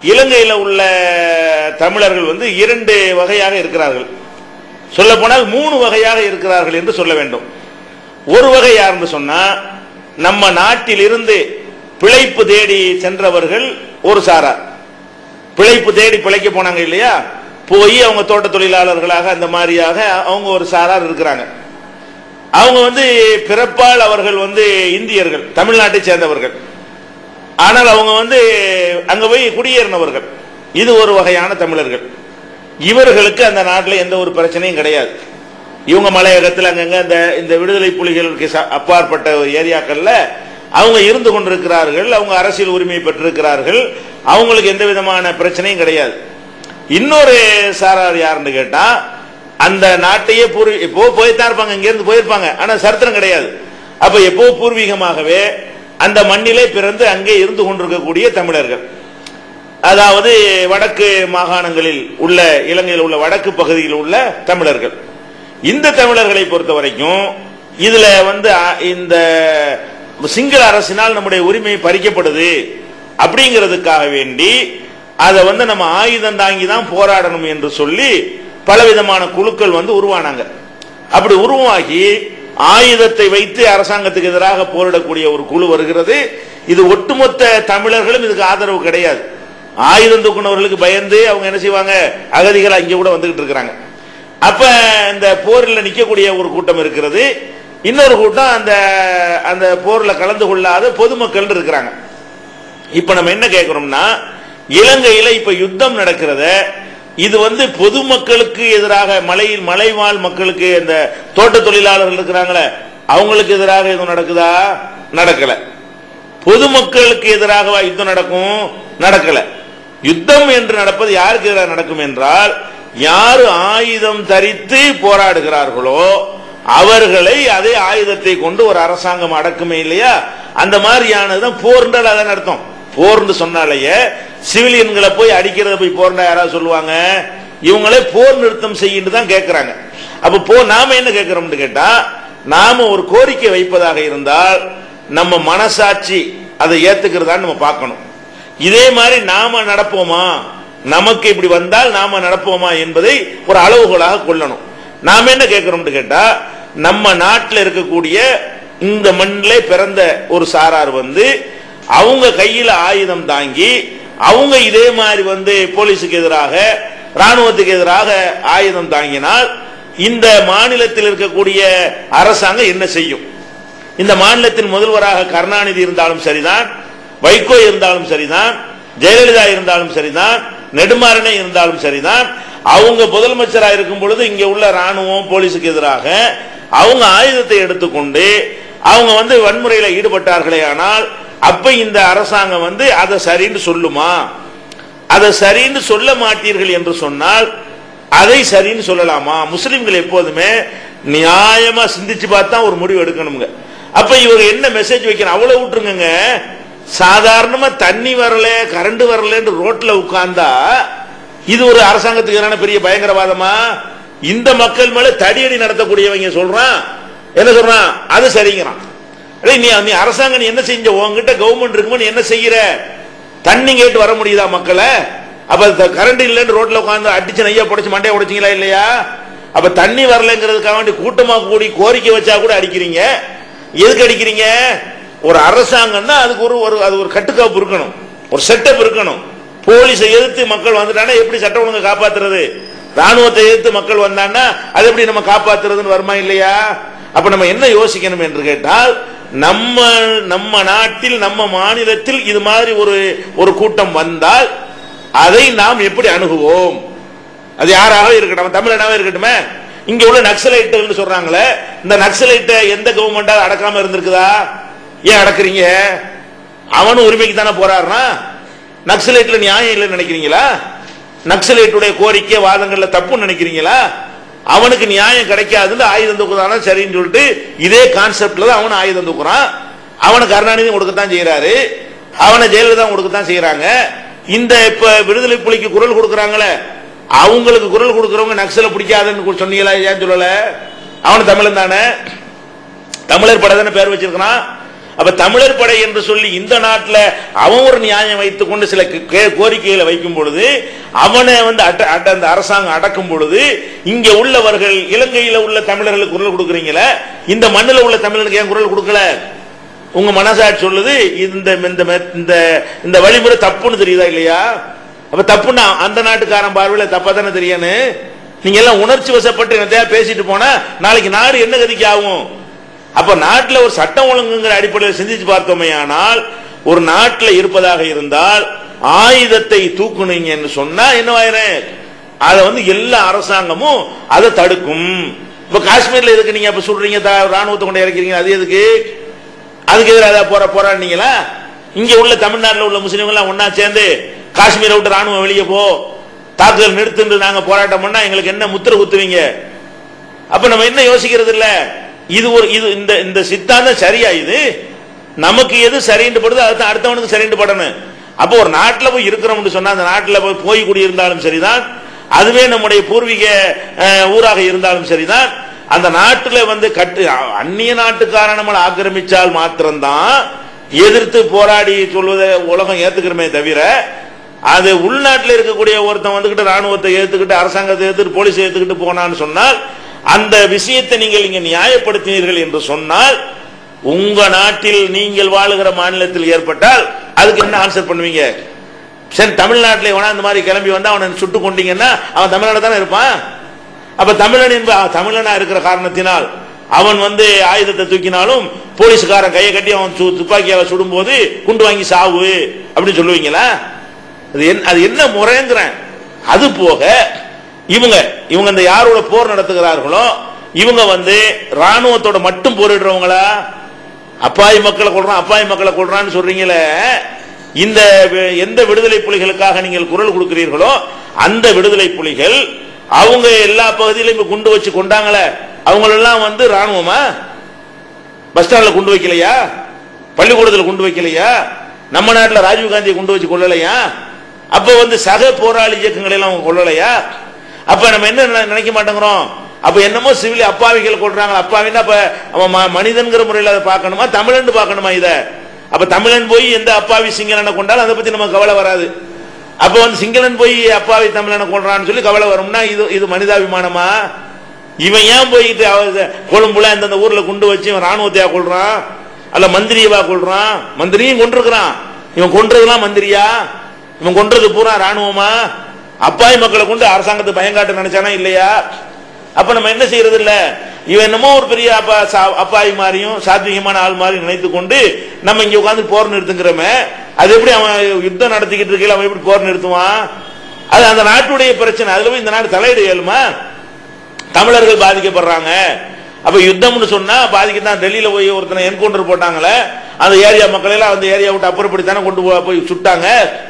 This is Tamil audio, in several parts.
இலங்கையில் உள்ள தமிழர்கள் வந்து இரண்டு வகையாக இருக்கிறார்கள் சொல்ல போனால் மூணு வகையாக இருக்கிறார்கள் என்று சொல்ல வேண்டும் ஒரு வகை யாருன்னு சொன்னா நம்ம நாட்டிலிருந்து பிழைப்பு தேடி சென்றவர்கள் ஒரு சாரார் பிழைப்பு தேடி பிழைக்க போனாங்க இல்லையா போய் அவங்க தோட்ட தொழிலாளர்களாக அந்த மாதிரியாக அவங்க ஒரு சாரார் இருக்கிறாங்க அவங்க வந்து பிறப்பால் அவர்கள் வந்து இந்தியர்கள் தமிழ்நாட்டை சேர்ந்தவர்கள் ஆனால் அவங்க வந்து அங்க போய் குடியேறினவர்கள் இது ஒரு வகையான தமிழர்கள் இவர்களுக்கு அந்த நாட்டில் எந்த ஒரு பிரச்சனையும் கிடையாது இவங்க மலையகத்தில் அங்கங்க இந்த இந்த விடுதலை புலிகளுக்கு ச- அப்பாற்பட்ட ஒரு ஏரியாக்கள்ல அவங்க இருந்து கொண்டிருக்கிறார்கள் அவங்க அரசியல் உரிமை பெற்றிருக்கிறார்கள் அவங்களுக்கு எந்த விதமான பிரச்சனையும் கிடையாது இன்னொரு சாரார் யாருன்னு கேட்டா அந்த நாட்டையே பூர்வீ எப்போ போய்த்தான் இருப்பாங்க இங்க இருந்து போயிருப்பாங்க ஆனா சரித்திரம் கிடையாது அப்ப எப்போ பூர்வீகமாகவே அந்த மண்ணிலே பிறந்து அங்கே இருந்து கொண்டிருக்கக்கூடிய தமிழர்கள் அதாவது வடக்கு மாகாணங்களில் உள்ள இலங்கையில் உள்ள வடக்கு பகுதியில் உள்ள தமிழர்கள் இந்த தமிழர்களை பொறுத்த வரைக்கும் இதுல வந்து அ, இந்த சிங்கள அரசினால் நம்முடைய உரிமை பறிக்கப்படுது அப்படிங்கிறதுக்காக வேண்டி அதை வந்து நம்ம ஆயுதம் தாங்கி தான் போராடணும் என்று சொல்லி பலவிதமான குழுக்கள் வந்து உருவானாங்க அப்படி உருவாகி ஆயுதத்தை வைத்து அரசாங்கத்துக்கு எதிராக போரிடக்கூடிய ஒரு குழு வருகிறது இது ஒட்டுமொத்த தமிழர்களும் இதுக்கு ஆதரவு கிடையாது ஆயுதம் தூக்குனவர்களுக்கு பயந்து அவங்க என்ன செய்வாங்க அகதிகளா இங்க கூட வந்துகிட்டு இருக்கிறாங்க அப்ப இந்த போரில் நிக்கக்கூடிய ஒரு கூட்டம் இருக்கிறது இன்னொரு கூட்டம் அந்த அந்த போர்ல கலந்து கொள்ளாத பொதுமக்கள் இருக்கிறாங்க இப்ப நம்ம என்ன கேட்கிறோம்னா இலங்கையில இப்ப யுத்தம் நடக்கிறத இது வந்து பொதுமக்களுக்கு எதிராக மலையில் மலைவாழ் மக்களுக்கு இந்த தோட்ட தொழிலாளர்கள் இருக்கிறாங்களே அவங்களுக்கு எதிராக எதுவும் நடக்குதா நடக்கல பொதுமக்களுக்கு எதிராக யுத்தம் நடக்கும் நடக்கல யுத்தம் என்று நடப்பது யாருக்கு எதிராக நடக்கும் என்றால் யாரு ஆயுதம் தரித்து போராடுகிறார்களோ அவர்களை அதே ஆயுதத்தை கொண்டு ஒரு அரசாங்கம் அடக்குமே இல்லையா அந்த மாதிரியானதுதான் போர்ன்றால் அதான் அர்த்தம் போர்னு சொன்னாலேயே சிவிலியன்களை போய் அடிக்கிறத போய் போர்ண்டா யாராவது சொல்லுவாங்க இவங்களே போர் நிறுத்தம் செய்யின்னு தான் கேட்கிறாங்க அப்ப போ நாம என்ன கேட்கிறோம்னு கேட்டா நாம ஒரு கோரிக்கை வைப்பதாக இருந்தால் நம்ம மனசாட்சி அதை ஏத்துக்கிறதான்னு நம்ம பார்க்கணும் இதே மாதிரி நாம நடப்போமா நமக்கு இப்படி வந்தால் நாம நடப்போமா என்பதை ஒரு அளவுகோலாக கொள்ளணும் நாம என்ன கேட்கிறோம்னு கேட்டா நம்ம நாட்டில் இருக்கக்கூடிய இந்த மண்ணில் பிறந்த ஒரு சாரார் வந்து அவங்க கையில ஆயுதம் தாங்கி அவங்க இதே மாதிரி வந்து போலீஸுக்கு எதிராக ராணுவத்துக்கு எதிராக ஆயுதம் தாங்கினால் இந்த மாநிலத்தில் இருக்கக்கூடிய அரசாங்கம் என்ன செய்யும் இந்த மாநிலத்தின் முதல்வராக கருணாநிதி இருந்தாலும் சரிதான் வைகோ இருந்தாலும் சரிதான் ஜெயலலிதா இருந்தாலும் சரிதான் நெடுமாறனே இருந்தாலும் சரிதான் அவங்க முதலமைச்சராக இருக்கும் பொழுது இங்க உள்ள ராணுவம் போலீஸுக்கு எதிராக அவங்க ஆயுதத்தை எடுத்துக்கொண்டு அவங்க வந்து வன்முறையில ஈடுபட்டார்களே ஆனால் அப்ப இந்த அரசாங்கம் வந்து அதை சரின்னு சொல்லுமா அதை சரின்னு சொல்ல மாட்டீர்கள் என்று சொன்னால் அதை சரின்னு சொல்லலாமா முஸ்லிம்கள் எப்போதுமே நியாயமா சிந்திச்சு பார்த்தா ஒரு முடிவு எடுக்கணுங்க அப்ப இவங்க என்ன மெசேஜ் வைக்கணும் அவ்வளவு விட்டுருங்க சாதாரணமா தண்ணி வரல கரண்ட் வரலன்னு ரோட்ல உட்கார்ந்தா இது ஒரு அரசாங்கத்துக்கு எதிரான பெரிய பயங்கரவாதமா இந்த மக்கள் மேல தடியடி நடத்தக்கூடியவங்க சொல்றான் என்ன சொல்றான் அது சரிங்கிறான் அடேய், நீ நீ அரசாங்கம் நீ என்ன செஞ்ச உன்கிட்ட கவர்மெண்ட் இருக்குமோ நீ என்ன செய்யற தண்ணி கேட்டு வர முடியுதா மக்களை அப்ப கரண்ட் இல்லைன்னு ரோட்ல உட்காந்து அடிச்சு நையா புடைச்சு மண்டையை உடைச்சிங்களா இல்லையா அப்ப தண்ணி வரலங்கிறதுக்காக வேண்டி கூட்டமா கூடி கோரிக்கை வச்சா கூட அடிக்கிறீங்க எதுக்கு அடிக்கிறீங்க ஒரு அரசாங்கம் தான் அதுக்கு ஒரு ஒரு அது ஒரு கட்டுக்காப்பு இருக்கணும் ஒரு செட்டப் இருக்கணும் போலீஸை எதிர்த்து மக்கள் வந்துட்டானா எப்படி சட்ட ஒழுங்கை காப்பாத்துறது ராணுவத்தை எதிர்த்து மக்கள் வந்தான்னா அதை எப்படி நம்ம காப்பாத்துறதுன்னு வருமா இல்லையா அப்ப நம்ம என்ன யோசிக்கணும் என்று கேட்டால் நம்ம நம்ம நாட்டில் நம்ம மாநிலத்தில் இது மாதிரி ஒரு ஒரு கூட்டம் வந்தால் அதை நாம் எப்படி அணுகுவோம் அது யாராக இருக்கட்டும் தமிழனாவே இருக்கட்டுமே இங்க உள்ள நக்சலைட்டுகள் சொல்றாங்களே இந்த நக்சலைட்டை எந்த கவர்மெண்டா அடக்காம இருந்திருக்குதா ஏன் அடக்குறீங்க அவனும் உரிமைக்கு தானே போராடுறான் நக்சலைட்ல நியாயம் இல்லைன்னு நினைக்கிறீங்களா நக்சலைட்டுடைய கோரிக்கை வாதங்கள்ல தப்புன்னு நினைக்கிறீங்களா அவனுக்கு நியாயம் கிடைக்காதுன்னு ஆயுதம் தூக்குதானா சரின்னு சொல்லிட்டு இதே கான்செப்ட்ல தான் அவன் ஆயுதம் தூக்குறான் அவனை கருணாநிதி கொடுக்கத்தான் செய்யறாரு அவனை ஜெயலலிதா கொடுக்கத்தான் செய்யறாங்க இந்த இப்ப விடுதலை புலிக்கு குரல் கொடுக்கறாங்களே அவங்களுக்கு குரல் கொடுக்கறவங்க நக்சலை பிடிக்காதுன்னு சொன்னீங்களா ஏன் சொல்லல அவன் தமிழன் தானே தமிழர் படம் தானே பேர் வச்சிருக்கிறான் அப்ப தமிழர் படை என்று சொல்லி இந்த நாட்டில் அவன் ஒரு நியாயம் வைத்துக் கொண்டு சில கே- கோரிக்கைகளை வைக்கும் பொழுது அவனை வந்து அட்ட- அட்ட- அந்த அரசாங்கம் அடக்கும் பொழுது இங்க உள்ளவர்கள் இலங்கையில உள்ள தமிழர்களுக்கு குரல் கொடுக்குறீங்களே இந்த மண்ணில் உள்ள தமிழர்களுக்கு ஏன் குரல் கொடுக்கல உங்க மனசாட்சி சொல்லுது இந்த இந்த இந்த இந்த வழிமுறை தப்புன்னு தெரியுதா இல்லையா அப்ப தப்புன்னா அந்த நாட்டுக்காரன் பார்வையில தப்பா தானே தெரியுன்னு நீங்க எல்லாம் உணர்ச்சி வசப்பட்டு என்னத்தையா பேசிட்டு போனா நாளைக்கு நாடு என்ன கதிக்கு ஆகும் அப்ப நாட்டுல ஒரு சட்டம் ஒழுங்குங்கிற அடிப்படையில் சிந்திச்சு பார்த்தோமே ஆனால் ஒரு நாட்டில் இருப்பதாக இருந்தால் ஆயுதத்தை தூக்குனீங்கன்னு சொன்னா என்னவாயிரும் அதை வந்து எல்லா அரசாங்கமும் அதை தடுக்கும் இப்ப காஷ்மீர்ல எதுக்கு நீங்க அப்ப சொல்றீங்க த- ராணுவத்தை கொண்டு இறக்கிறீங்க அது எதுக்கு அதுக்கு எதிராக போற போராடினீங்களா இங்க உள்ள தமிழ்நாட்டில் உள்ள முஸ்லீம்கள் எல்லாம் ஒன்னா சேர்ந்து காஷ்மீரை விட்டு ராணுவம் வெளியே போ தாக்குதல் நிறுத்துன்னு நாங்க போராட்டம் பண்ணா எங்களுக்கு என்ன முத்திர குத்துவீங்க அப்ப நம்ம என்ன யோசிக்கிறது இல்ல இது ஒரு இது இந்த இந்த சித்தாந்தம் சரியா இது நமக்கு எது சரின்னு படுது அதுதான் அடுத்தவனுக்கு சரின்னு படணும் அப்போ ஒரு நாட்டில் போய் இருக்கிறோம்னு சொன்னா அந்த நாட்டில் போய் போய் குடியிருந்தாலும் சரிதான் அதுவே நம்முடைய பூர்வீக அஹ், ஊராக இருந்தாலும் சரிதான் அந்த நாட்டில் வந்து கட்டு அந்நிய நாட்டுக்காரன் நம்மளை ஆக்கிரமிச்சால் மாத்திரம்தான் எதிர்த்து போராடி சொல்வதை உலகம் ஏத்துக்கிறமே தவிர அது உள்நாட்டில் இருக்கக்கூடிய ஒருத்தன் வந்துகிட்டு ராணுவத்தை ஏத்துக்கிட்டு அரசாங்கத்தை ஏத்துக்கிட்டு போலீஸ் ஏத்துக்கிட்டு போனான்னு சொன்னால் அந்த விஷயத்தை நீங்கள் இங்க நியாயப்படுத்தினீர்கள் என்று சொன்னால் உங்க நாட்டில் நீங்கள் வாழுகிற மாநிலத்தில் ஏற்பட்டால் அதுக்கு என்ன ஆன்சர் பண்ணுவீங்க சரி தமிழ்நாட்டில் எவனா இந்த மாதிரி கிளம்பி வந்தா அவனை சுட்டு கொண்டீங்கன்னா அவன் தமிழ்நாடு தானே இருப்பான் அப்ப தமிழன் என்ப அவன் தமிழனா இருக்கிற காரணத்தினால் அவன் வந்து ஆயுதத்தை தூக்கினாலும் போலீஸ்காரன் கையை கட்டி அவன் சு- துப்பாக்கியால சுடும்போது குண்டு வாங்கி சாவு அப்படின்னு சொல்லுவீங்களா அது என்ன அது என்ன முறைங்கிறேன் அது போக இவங்க இவங்க இந்த யாரோட போர் நடத்துகிறார்களோ இவங்க வந்து ராணுவத்தோட மட்டும் போரிடுறவங்களா அப்பாவி மக்களை கொள்றான் அப்பாவி மக்களை கொள்றான்னு சொல்றீங்களே இந்த வி- எந்த விடுதலை புலிகளுக்காக நீங்கள் குரல் கொடுக்கிறீர்களோ அந்த விடுதலை புலிகள் அவங்க எல்லா பகுதியிலும் இப்ப குண்டு வச்சு கொண்டாங்களே அவங்களெல்லாம் வந்து ராணுவமா பஸ் ஸ்டாண்ட்ல குண்டு வைக்கலையா பள்ளிக்கூடத்தில் குண்டு வைக்கலையா நம்ம நாட்டில் ராஜீவ் காந்தியை குண்டு வச்சு கொள்ளலையா அப்ப வந்து சக போராளி இயக்கங்களை எல்லாம் அவங்க கொள்ளலையா அப்ப நம்ம என்ன நினை- நினைக்க மாட்டேங்கிறோம் அப்ப என்னமோ சிவில் அப்பாவிகள் கொள்றாங்க அப்பாவின்னா அப்ப அவன் ம- மனிதன்கிற முறையில் அதை பார்க்கணுமா தமிழன் பார்க்கணுமா இத அப்ப தமிழன் போய் எந்த அப்பாவி சிங்களனை கொண்டாலும் அதை பத்தி நமக்கு கவலை வராது அப்ப வந்து சிங்களன் போய் அப்பாவி தமிழனை கொள்றான்னு சொல்லி கவலை வரும்னா இது இது மனிதாபிமானமா இவன் ஏன் போயிட்டு அவ- கொழும்புல இந்தந்த ஊர்ல குண்டு வச்சு இவன் ராணுவத்தையா கொள்றான் அல்ல மந்திரியவா கொள்றான் மந்திரியும் கொண்டிருக்கிறான் இவன் கொன்றதுலாம் மந்திரியா இவன் கொன்றது பூரா ராணுவமா அப்பாவி மக்களை கொண்டு அரசாங்கத்தை பயங்காட்ட நினைச்சானா இல்லையா அப்ப நம்ம என்ன செய்யறது இல்ல இவன் என்னமோ ஒரு பெரிய அப்பா சா- அப்பாவி மாதிரியும் சாத்வீகமான ஆள் மாதிரி நினைத்து கொண்டு நம்ம இங்க உட்கார்ந்து போர் நிறுத்துங்கிறோமே அது எப்படி அவன் யுத்தம் நடத்திக்கிட்டு இருக்கையில அவன் எப்படி போர் நிறுத்துவான் அது அந்த நாட்டுடைய பிரச்சனை அதுல போய் இந்த நாடு தலையிட இயலுமா தமிழர்கள் பாதிக்கப்படுறாங்க அப்ப யுத்தம்னு சொன்னா பாதிக்கத்தான் டெல்லியில போய் ஒருத்தனை என்கவுண்டர் போட்டாங்களே அந்த ஏரியா மக்கள் எல்லாம் அந்த ஏரியா விட்டு அப்புறப்படுத்தானே கொண்டு போ- போய் சுட்டாங்க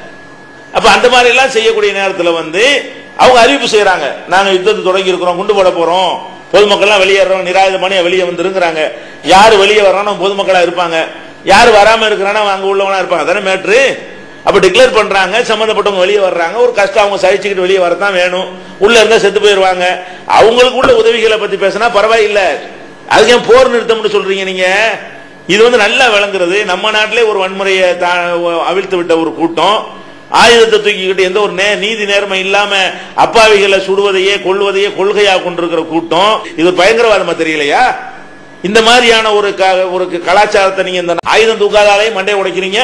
அப்ப அந்த மாதிரி எல்லாம் செய்யக்கூடிய நேரத்துல வந்து அவங்க அறிவிப்பு செய்யறாங்க நாங்க யுத்தத்தை தொடங்கி இருக்கிறோம் குண்டு போட போறோம் பொதுமக்கள்லாம் வெளியேறோம் நிராயுதமான வெளியே வந்துருங்கிறாங்க யாரு வெளியே வர்றானோ பொதுமக்களா இருப்பாங்க யாரு வராம இருக்கிறானோ அங்க உள்ளவனா இருப்பாங்க அதானே மேட்ரு அப்ப டிக்ளேர் பண்றாங்க சம்பந்தப்பட்டவங்க வெளியே வர்றாங்க ஒரு கஷ்டம் அவங்க சகிச்சுக்கிட்டு வெளியே வரத்தான் வேணும் உள்ள இருந்தா செத்து போயிருவாங்க அவங்களுக்கு உள்ள உதவிகளை பத்தி பேசினா பரவாயில்ல அதுக்கு ஏன் போர் நிறுத்தம்னு சொல்றீங்க நீங்க இது வந்து நல்லா விளங்குறது நம்ம நாட்டிலே ஒரு வன்முறையை தா- அவிழ்த்து விட்ட ஒரு கூட்டம் ஆயுதத்தை தூக்கிக்கிட்டு எந்த ஒரு நே- நீதி நேர்மை இல்லாம அப்பாவிகளை சுடுவதையே கொள்வதையே கொள்கையாக கொண்டிருக்கிற கூட்டம் இது ஒரு பயங்கரவாதமா தெரியலையா இந்த மாதிரியான ஒரு க- ஒரு கலாச்சாரத்தை நீங்க இந்த ஆயுதம் தூக்காதாலே மண்டையை உடைக்கிறீங்க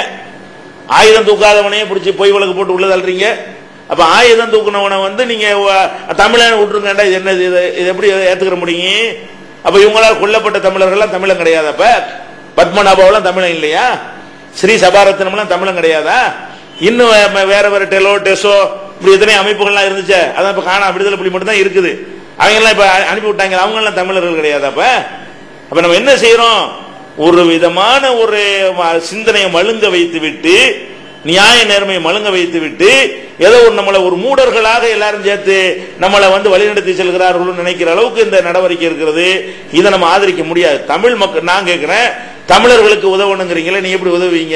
ஆயுதம் தூக்காதவனையே பிடிச்சி பொய் வழக்கு போட்டு உள்ள தள்ளுறீங்க அப்ப ஆயுதம் தூக்குனவனை வந்து நீங்க வ- தமிழன் விட்டுருங்கண்டா இது என்னது இது இது எப்படி ஏத்துக்கிற முடியும் அப்ப இவங்களால் கொல்லப்பட்ட தமிழர்கள்லாம் தமிழன் கிடையாது அப்ப பத்மநாபாவெல்லாம் தமிழன் இல்லையா ஸ்ரீ சபாரத்னம்லாம் தமிழன் கிடையாதா இன்னும் வே- வேற வேற டெலோ டெசோ இப்படி எத்தனை அமைப்புகள்லாம் இருந்துச்சு அதான் இப்ப காணா விடுதலை புலி மட்டும் தான் இருக்குது அவங்க எல்லாம் இப்ப அ- அனுப்பி விட்டாங்க அவங்க எல்லாம் தமிழர்கள் கிடையாது அப்ப அப்ப நம்ம என்ன செய்யறோம் ஒரு விதமான ஒரு ம- சிந்தனையை மழுங்க வைத்து விட்டு நியாய நேர்மையை மழுங்க வைத்து விட்டு ஏதோ ஒரு நம்மளை ஒரு மூடர்களாக எல்லாரும் சேர்த்து நம்மளை வந்து வழிநடத்தி செல்கிறார்கள் நினைக்கிற அளவுக்கு இந்த நடவடிக்கை இருக்கிறது இதை நம்ம ஆதரிக்க முடியாது தமிழ் மக்கள் நான் கேட்கிறேன் தமிழர்களுக்கு உதவணுங்கிறீங்களே நீ எப்படி உதவுவீங்க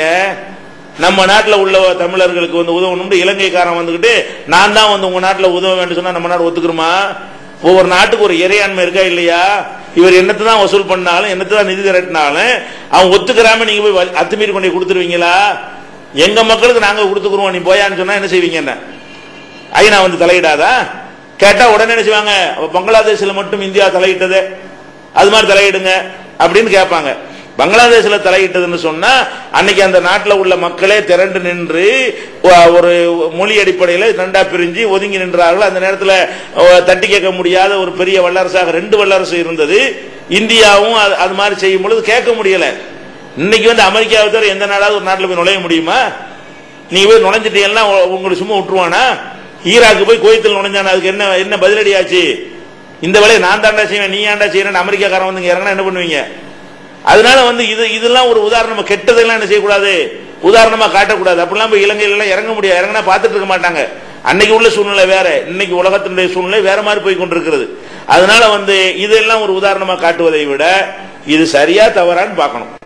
நம்ம நாட்டில் உள்ள தமிழர்களுக்கு வந்து உதவணும்னு இலங்கைக்காரன் வந்துகிட்டு நான் தான் வந்து உங்க நாட்டில் உதவ வேண்டும் சொன்னா நம்ம நாடு ஒத்துக்கிறோமா ஒவ்வொரு நாட்டுக்கு ஒரு இறையாண்மை இருக்கா இல்லையா இவர் என்னத்தை தான் வசூல் பண்ணாலும் என்னத்தை தான் நிதி திரட்டினாலும் அவன் ஒத்துக்கிறாம நீங்க போய் வ- அத்துமீறி கொண்டு போய் கொடுத்துருவீங்களா எங்க மக்களுக்கு நாங்க கொடுத்துக்குறோம் நீ போயான்னு சொன்னா என்ன செய்வீங்க என்ன ஐநா வந்து தலையிடாதா கேட்டா உடனே என்ன செய்வாங்க அப்ப பங்களாதேஷ்ல மட்டும் இந்தியா தலையிட்டது அது மாதிரி தலையிடுங்க அப்படின்னு கேட்பாங்க பங்களாதேஷ்ல தலையிட்டதுன்னு சொன்னா அன்னைக்கு அந்த நாட்டில் உள்ள மக்களே திரண்டு நின்று ஒ- ஒரு மொழி அடிப்படையில் ரெண்டா பிரிஞ்சு ஒதுங்கி நின்றார்கள் அந்த நேரத்தில் அஹ், தட்டி கேட்க முடியாத ஒரு பெரிய வல்லரசாக ரெண்டு வல்லரசு இருந்தது இந்தியாவும் அது- அது மாதிரி செய்யும் பொழுது கேட்க முடியல இன்னைக்கு வந்து அமெரிக்காவை தவிர எந்த நாடாவது ஒரு நாட்டில் போய் நுழைய முடியுமா நீங்க போய் நுழைஞ்சிட்டீங்கன்னா உ- உங்களை சும்மா விட்டுருவானா ஈராக்கு போய் கோயத்தில் நுழைஞ்சான அதுக்கு என்ன என்ன பதிலடி ஆச்சு இந்த வேலையை நான் தாண்டா செய்வேன் நீ ஏன்டா செய்யறேன் அமெரிக்காக்காரன் வந்து இங்க இறங்கினா என்ன பண்ணுவீங்க அதனால வந்து இது இதெல்லாம் ஒரு உதாரணம் கெட்டதெல்லாம் என்ன செய்யக்கூடாது உதாரணமா காட்டக்கூடாது அப்படிலாம் போய் இலங்கையில எல்லாம் இறங்க முடியாது இறங்கினா பார்த்துட்டு இருக்க மாட்டாங்க அன்னைக்கு உள்ள சூழ்நிலை வேற இன்னைக்கு உலகத்தினுடைய சூழ்நிலை வேற மாதிரி போய் கொண்டிருக்கிறது அதனால வந்து இதெல்லாம் ஒரு உதாரணமா காட்டுவதை விட இது சரியா தவறான்னு பார்க்கணும்